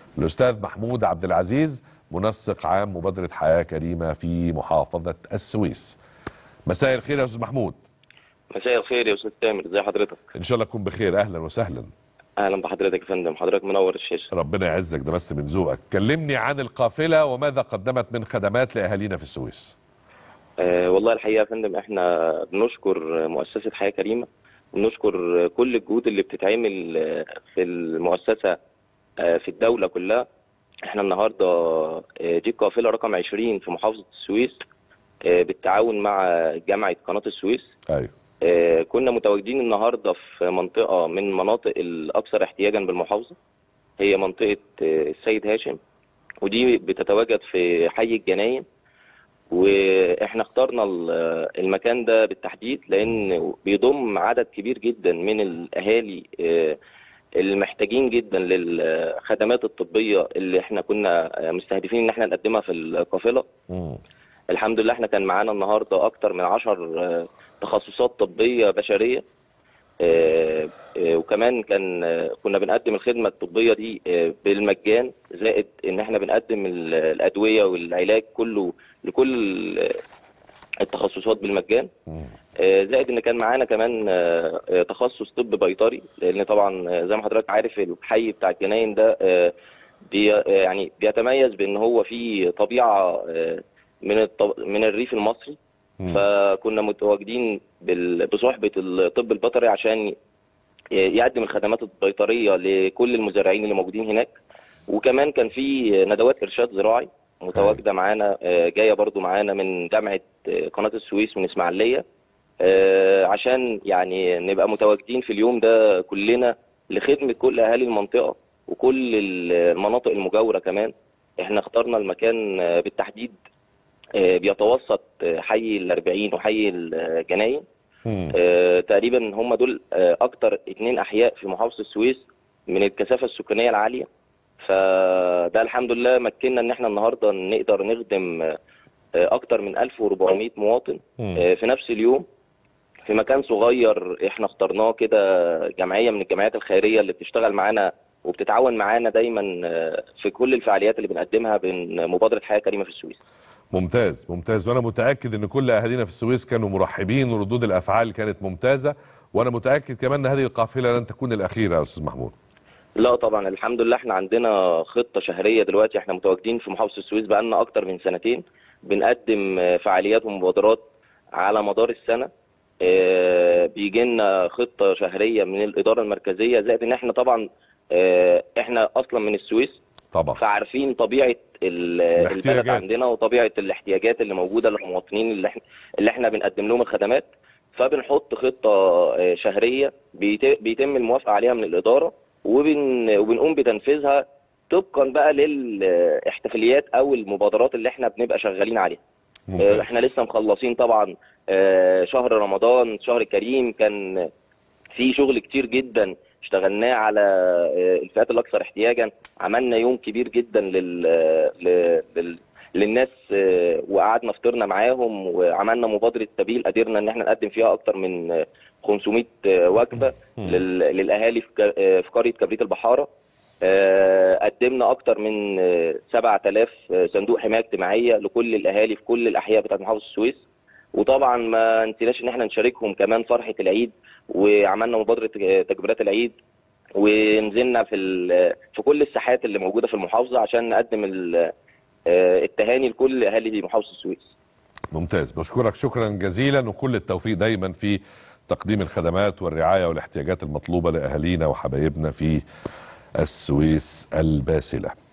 الاستاذ محمود عبد العزيز منسق عام مبادره حياه كريمه في محافظه السويس مساء الخير يا استاذ محمود مساء الخير يا استاذ تامر ازي حضرتك ان شاء الله تكون بخير اهلا وسهلا اهلا بحضرتك يا فندم حضرتك منور الشاشه ربنا يعزك ده بس من ذوقك كلمني عن القافله وماذا قدمت من خدمات لاهالينا في السويس آه والله الحقيقه يا فندم احنا بنشكر مؤسسه حياه كريمه بنشكر كل الجهود اللي بتتعمل في المؤسسه آه في الدوله كلها احنا النهارده آه دي القافله رقم 20 في محافظه السويس آه بالتعاون مع جامعه قناه السويس ايوه آه كنا متواجدين النهارده في منطقه من مناطق الاكثر احتياجا بالمحافظه هي منطقه آه السيد هاشم ودي بتتواجد في حي الجناين واحنا اخترنا المكان ده بالتحديد لان بيضم عدد كبير جدا من الاهالي آه المحتاجين جدا للخدمات الطبيه اللي احنا كنا مستهدفين ان احنا نقدمها في القافله مم. الحمد لله احنا كان معانا النهارده اكتر من عشر تخصصات طبيه بشريه وكمان كان كنا بنقدم الخدمه الطبيه دي بالمجان زائد ان احنا بنقدم الادويه والعلاج كله لكل التخصصات بالمجان زائد ان كان معانا كمان تخصص طب بيطري لان طبعا زي ما حضرتك عارف الحي بتاع الجناين ده بي يعني بيتميز بان هو فيه طبيعه من الطب... من الريف المصري مم. فكنا متواجدين بال... بصحبه الطب البيطري عشان يقدم الخدمات البيطريه لكل المزارعين اللي موجودين هناك وكمان كان في ندوات ارشاد زراعي متواجده معانا جايه برضو معانا من جامعه قناه السويس من اسماعيليه عشان يعني نبقى متواجدين في اليوم ده كلنا لخدمه كل اهالي المنطقه وكل المناطق المجاوره كمان احنا اخترنا المكان بالتحديد بيتوسط حي الأربعين وحي الجناين آه تقريبا هم دول آه اكتر اتنين احياء في محافظه السويس من الكثافه السكانيه العاليه فده الحمد لله مكننا ان احنا النهارده نقدر نخدم آه اكتر من 1400 مواطن آه في نفس اليوم في مكان صغير احنا اخترناه كده جمعيه من الجمعيات الخيريه اللي بتشتغل معانا وبتتعاون معانا دايما في كل الفعاليات اللي بنقدمها بين مبادره حياه كريمه في السويس ممتاز ممتاز وانا متاكد ان كل اهالينا في السويس كانوا مرحبين وردود الافعال كانت ممتازه وانا متاكد كمان ان هذه القافله لن تكون الاخيره يا استاذ محمود لا طبعا الحمد لله احنا عندنا خطه شهريه دلوقتي احنا متواجدين في محافظه السويس بقالنا اكتر من سنتين بنقدم فعاليات ومبادرات على مدار السنه بيجي لنا خطه شهريه من الاداره المركزيه زائد ان احنا طبعا احنا اصلا من السويس طبعا فعارفين طبيعه البلد عندنا وطبيعه الاحتياجات اللي موجوده للمواطنين اللي احنا اللي احنا بنقدم لهم الخدمات فبنحط خطه شهريه بيتم الموافقه عليها من الاداره وبن وبنقوم بتنفيذها طبقا بقى للاحتفاليات او المبادرات اللي احنا بنبقى شغالين عليها ممتاز. احنا لسه مخلصين طبعا شهر رمضان شهر كريم كان في شغل كتير جدا اشتغلناه على الفئات الاكثر احتياجا عملنا يوم كبير جدا لل... لل... للناس وقعدنا فطرنا معاهم وعملنا مبادره سبيل قدرنا ان احنا نقدم فيها اكتر من 500 وجبه لل... للاهالي في قريه كبريت البحاره قدمنا اكتر من 7000 صندوق حمايه اجتماعيه لكل الاهالي في كل الاحياء بتاعت محافظه السويس وطبعا ما نسيناش ان احنا نشاركهم كمان فرحه العيد وعملنا مبادره تكبيرات العيد ونزلنا في في كل الساحات اللي موجوده في المحافظه عشان نقدم التهاني لكل اهالي محافظه السويس. ممتاز بشكرك شكرا جزيلا وكل التوفيق دايما في تقديم الخدمات والرعايه والاحتياجات المطلوبه لاهالينا وحبايبنا في السويس الباسله.